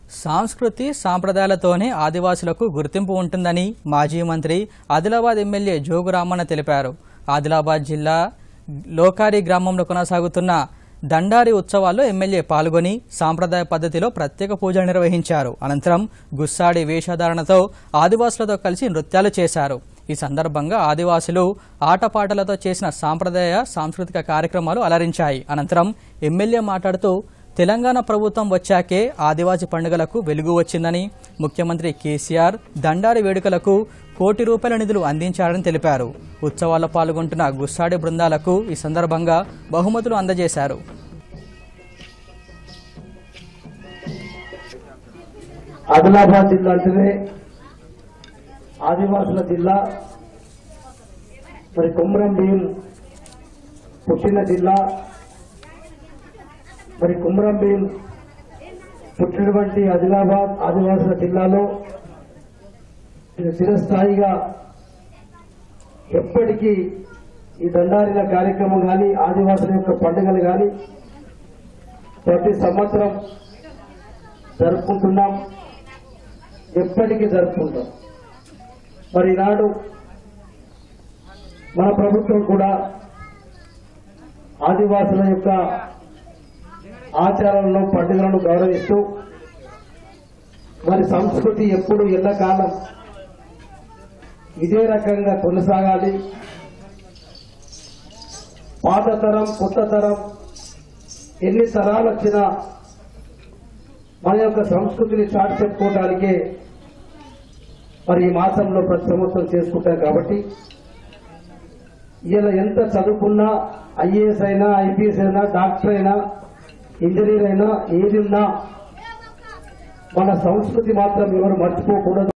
సాంస్కృతి సాంప్రదాయాలతోనే ఆదివాసులకు గుర్తింపు ఉంటుందని మాజీ మంత్రి ఆదిలాబాద్ ఎమ్మెల్యే జోగు రామన్న తెలిపారు ఆదిలాబాద్ జిల్లా లోకారి గ్రామంలో కొనసాగుతున్న దండారి ఉత్సవాల్లో ఎమ్మెల్యే పాల్గొని సాంప్రదాయ పద్ధతిలో ప్రత్యేక పూజలు నిర్వహించారు అనంతరం గుస్సాడి వేషధారణతో ఆదివాసులతో కలిసి నృత్యాలు చేశారు ఈ సందర్భంగా ఆదివాసులు ఆటపాటలతో చేసిన సాంప్రదాయ సాంస్కృతిక కార్యక్రమాలు అలరించాయి అనంతరం ఎమ్మెల్యే మాట్లాడుతూ తెలంగాణ ప్రభుత్వం వచ్చాకే ఆదివాసీ పండుగలకు వెలుగు వచ్చిందని ముఖ్యమంత్రి కేసీఆర్ దండారి వేడుకలకు కోటి రూపాయల నిధులు అందించారని తెలిపారు ఉత్సవాల్లో పాల్గొంటున్న గుస్సాడి బృందాలకు ఈ సందర్భంగా బహుమతులు అందజేశారు ఆదిలాబాద్ జిల్లా అంటేనే ఆదివాసుల జిల్లా మరి కుమ్రం భీం పుట్టిన జిల్లా మరి కుమ్రం భీం పుట్టినటువంటి ఆదిలాబాద్ ఆదివాసుల జిల్లాలో ఇది చిరస్థాయిగా ఎప్పటికీ ఈ దండారిల కార్యక్రమం కానీ ఆదివాసుల యొక్క పండుగలు కానీ ప్రతి సంవత్సరం జరుపుకుంటున్నాం ఎప్పటికీ జరుపుకుంటాం మరి ఈనాడు మన ప్రభుత్వం కూడా ఆదివాసుల యొక్క ఆచారాలను పండుగలను గౌరవిస్తూ మరి సంస్కృతి ఎప్పుడు ఎల్లకాలం ఇదే రకంగా కొనసాగాలి పాత తరం కొత్త తరం ఎన్ని తరాలు వచ్చినా మన యొక్క సంస్కృతిని చాటి చెప్పుకోవడానికే మరి ఈ మాసంలో ప్రతి సంవత్సరం చేసుకుంటాం కాబట్టి ఇలా ఎంత చదువుకున్నా ఐఏఎస్ అయినా ఐపీఎస్ అయినా డాక్టర్ అయినా ఇంజనీర్ అయినా ఏది ఉన్నా మన సంస్కృతి మాత్రం ఎవరు మర్చిపోకూడదు